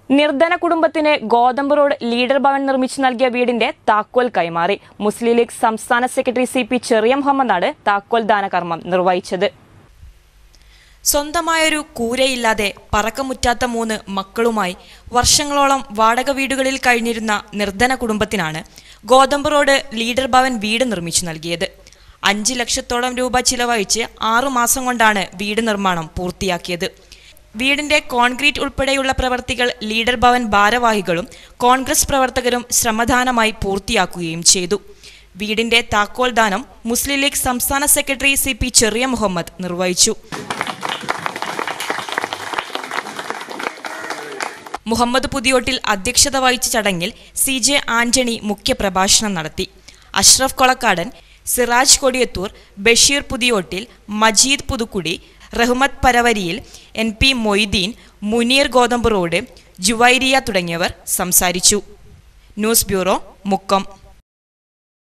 നിർധന കുടുംബത്തിന് ഗോതമ്പ് റോഡ് ലീഡർ ഭവൻ നിർമ്മിച്ചു നൽകിയ വീടിന്റെ താക്കോൽ കൈമാറി മുസ്ലിം ലീഗ് സംസ്ഥാന സെക്രട്ടറി സി പി ചെറിയ മുഹമ്മദാണ് താക്കോൽ ദാനകർമ്മം നിർവഹിച്ചത് സ്വന്തമായൊരു കൂരയില്ലാതെ പറക്കമുറ്റാത്ത മൂന്ന് മക്കളുമായി വർഷങ്ങളോളം വാടക വീടുകളിൽ കഴിഞ്ഞിരുന്ന നിർധന കുടുംബത്തിനാണ് ഗോതമ്പ് റോഡ് ലീഡർ ഭവൻ വീട് നിർമ്മിച്ചു നൽകിയത് അഞ്ച് ലക്ഷത്തോളം രൂപ ചിലവഴിച്ച് ആറു മാസം കൊണ്ടാണ് വീട് നിർമ്മാണം പൂർത്തിയാക്കിയത് വീടിന്റെ കോൺക്രീറ്റ് ഉൾപ്പെടെയുള്ള പ്രവർത്തികൾ ലീഡർ ഭവൻ ഭാരവാഹികളും കോൺഗ്രസ് പ്രവർത്തകരും ശ്രമദാനമായി പൂർത്തിയാക്കുകയും ചെയ്തു വീടിന്റെ താക്കോൽ ദാനം മുസ്ലിം ലീഗ് സംസ്ഥാന സെക്രട്ടറി സി പി ചെറിയ മുഹമ്മദ് നിർവഹിച്ചു മുഹമ്മദ് പുതിയോട്ടിൽ അധ്യക്ഷത വഹിച്ച ചടങ്ങിൽ സി ജെ ആന്റണി മുഖ്യപ്രഭാഷണം നടത്തി അഷ്റഫ് കൊളക്കാടൻ സിറാജ് കൊടിയത്തൂർ ബഷീർ പുതിയോട്ടിൽ മജീദ് പുതുക്കുടി റഹ്മത്ത് പരവരിയിൽ N P Moideen Muneer Gothamb road Juwairiya തുടങ്ങിയവർ സംസാരിച്ചു ന്യൂസ് ബ്യൂറോ മുക്കം